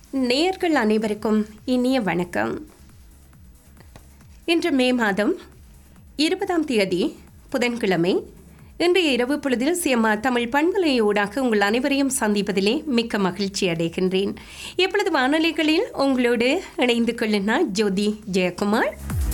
நேயர்கள் அனைவருக்கும் இனிய வணக்கம் இன்று மே மாதம் இருபதாம் தேதி புதன்கிழமை இன்றைய இரவு பொழுதில் சிஎம்ஆ தமிழ் பண்பலையோடாக உங்கள் அனைவரையும் சந்திப்பதிலே மிக்க மகிழ்ச்சி அடைகின்றேன் இப்பொழுது வானொலிகளில் உங்களோடு இணைந்து கொள்ளுனா ஜோதி ஜெயக்குமார்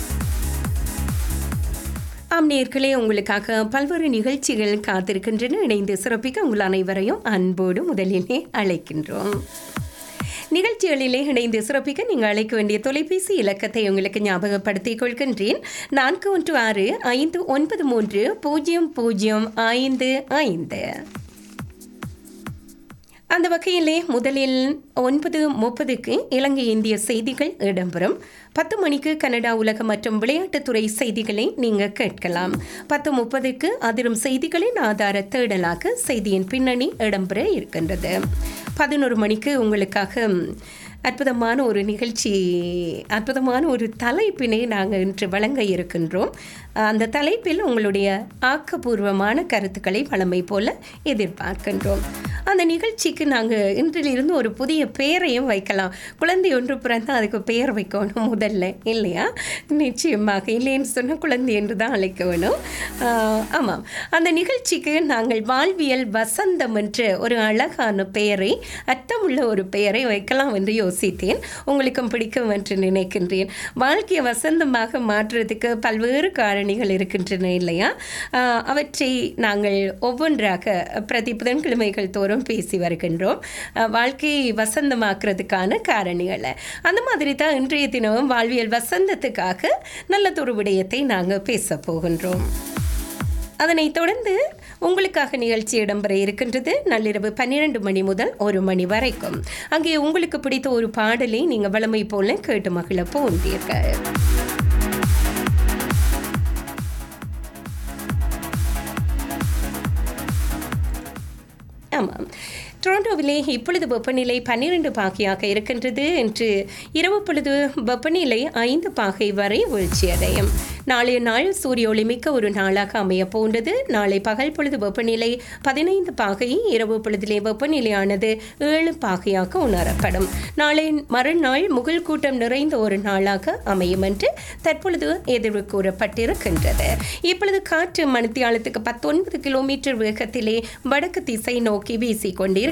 ஆம் நேர்களே உங்களுக்காக பல்வேறு நிகழ்ச்சிகள் காத்திருக்கின்றன இணைந்து சிறப்பிக்க உங்கள் அனைவரையும் அன்போடு முதலிலே அழைக்கின்றோம் நிகழ்ச்சிகளிலே இணைந்து சிறப்பிக்க நீங்கள் அழைக்க வேண்டிய தொலைபேசி இலக்கத்தை உங்களுக்கு ஞாபகப்படுத்திக் கொள்கின்றேன் நான்கு ஒன்று ஆறு ஐந்து ஒன்பது மூன்று பூஜ்ஜியம் பூஜ்ஜியம் ஐந்து ஐந்து அந்த வகையிலே முதலில் ஒன்பது முப்பதுக்கு இலங்கை இந்திய செய்திகள் இடம்பெறும் பத்து மணிக்கு கனடா உலக மற்றும் விளையாட்டுத்துறை செய்திகளை நீங்கள் கேட்கலாம் பத்து முப்பதுக்கு அதிரும் செய்திகளின் ஆதார தேடலாக செய்தியின் பின்னணி இடம்பெற இருக்கின்றது பதினோரு மணிக்கு உங்களுக்காக அற்புதமான ஒரு நிகழ்ச்சி அற்புதமான ஒரு தலைப்பினை நாங்கள் இன்று வழங்க இருக்கின்றோம் அந்த தலைப்பில் உங்களுடைய ஆக்கப்பூர்வமான கருத்துக்களை வளமை போல எதிர்பார்க்கின்றோம் அந்த நிகழ்ச்சிக்கு நாங்கள் இன்றிலிருந்து ஒரு புதிய பெயரையும் வைக்கலாம் குழந்தை ஒன்று பிறந்தால் அதுக்கு பெயர் வைக்கணும் முதல்ல இல்லையா நிச்சயமாக இல்லைன்னு சொன்னால் குழந்தை என்று தான் அழைக்க வேணும் ஆமாம் அந்த நிகழ்ச்சிக்கு நாங்கள் வாழ்வியல் வசந்தம் என்ற ஒரு அழகான பெயரை அர்த்தமுள்ள ஒரு பெயரை வைக்கலாம் என்று யோசித்தேன் உங்களுக்கும் பிடிக்கும் என்று நினைக்கின்றேன் வாழ்க்கையை வசந்தமாக மாற்றுறதுக்கு பல்வேறு காரணிகள் இருக்கின்றன இல்லையா அவற்றை நாங்கள் ஒவ்வொன்றாக பிரதி புதன்கிழமைகள் தோறும் பேசி வருகின்றோம் வாழ்க்கையை வசந்தமாக்குறதுக்கான காரணிகளை அந்த மாதிரி தான் இன்றைய தினமும் வாழ்வியல் வசந்தத்துக்காக நல்லதொரு விடயத்தை நாங்கள் பேச போகின்றோம் அதனைத் தொடர்ந்து உங்களுக்காக நிகழ்ச்சி இடம்பெற இருக்கின்றது நள்ளிரவு பன்னிரண்டு மணி முதல் ஒரு மணி வரைக்கும் அங்கே உங்களுக்கு பிடித்த ஒரு பாடலை நீங்கள் வளமை போல கேட்டு மகிழ போன்றீர்கள் ஆமாம் டொரண்டோவிலே இப்பொழுது வெப்பநிலை பன்னிரண்டு பாகையாக இருக்கின்றது என்று இரவு பொழுது வெப்பநிலை ஐந்து பாகை வரை வீழ்ச்சியடையும் நாளைய நாள் சூரிய ஒளிமிக்க ஒரு நாளாக அமைய போன்றது நாளை பகல் பொழுது வெப்பநிலை பதினைந்து பாகை இரவு பொழுதிலே வெப்பநிலையானது ஏழு பாகையாக உணரப்படும் நாளை மறுநாள் முகல் கூட்டம் நிறைந்த ஒரு நாளாக அமையும் என்று தற்பொழுது எதிர்வு கூறப்பட்டிருக்கின்றது இப்பொழுது காற்று மணித்தியாலத்துக்கு பத்தொன்பது கிலோமீட்டர் வேகத்திலே வடக்கு திசை நோக்கி வீசிக்கொண்டிருக்கின்றது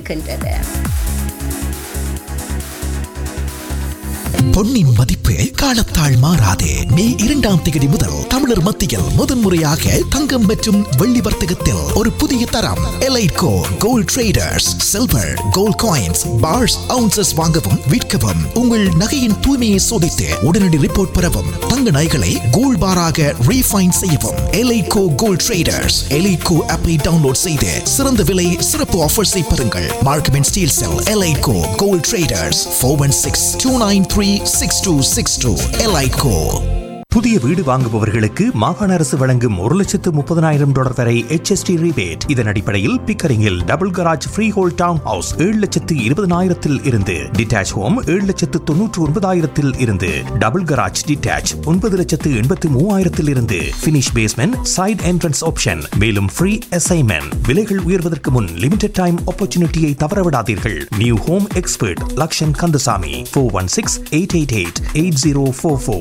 பொன்னின் மதிப்பு காலத்தால் மாறாதே மே இரண்டாம் தேதி முதல் தமிழர் மத்தியில் முதன்முறையாக தங்கம் மற்றும் வெள்ளி வர்த்தகத்தில் ஒரு புதிய தரம் Elitco gold traders silver gold coins bars ounces வாங்கவும் விற்கவும் உங்கள் நகையின் தூய்மையை சோதித்து உடனடி ரிப்போர்ட் பெறவும் தங்க நகைகளை கோல்ட் பாராக ரீஃபைன் செய்யவும் எலைட்கோ கோல்ட் ட்ரேடர்ஸ் எலைட்கோ ஆப்பை டவுன்லோட் செய்து சிறந்த விலை சிறப்பு ஆஃபர்ஸை பெறுங்கள் Markham and Steeles cell Elitco gold traders four one six two nine three six two six two Elitco புதிய வீடு வாங்குபவர்களுக்கு மாகாண அரசு வழங்கும் ஒரு லட்சத்து முப்பதனாயிரம் டாலர் வரை HST ரிபேட் இதன் அடிப்படையில் பிக்கரிங்கில் double garage freehold townhouse ஏழு லட்சத்து இருபதனாயிரத்தில் இருந்து டிட்டாச் ஹோம் ஏழு லட்சத்து தொன்னூற்று ஒன்பதாயிரத்தில் இருந்து டபுள் கராஜ் டிட்டாச் ஒன்பது லட்சத்து எண்பத்து மூவாயிரத்தில் இருந்து finish basement side entrance option மேலும் ஃப்ரீ அசைன்மெண்ட் விலைகள் உயர்வதற்கு முன் லிமிடெட் டைம் ஆப்பர்ச்சுனிட்டியை தவறவிடாதீர்கள் new home expert Lakshan Kandasamy four one six eight eight eight eight zero four four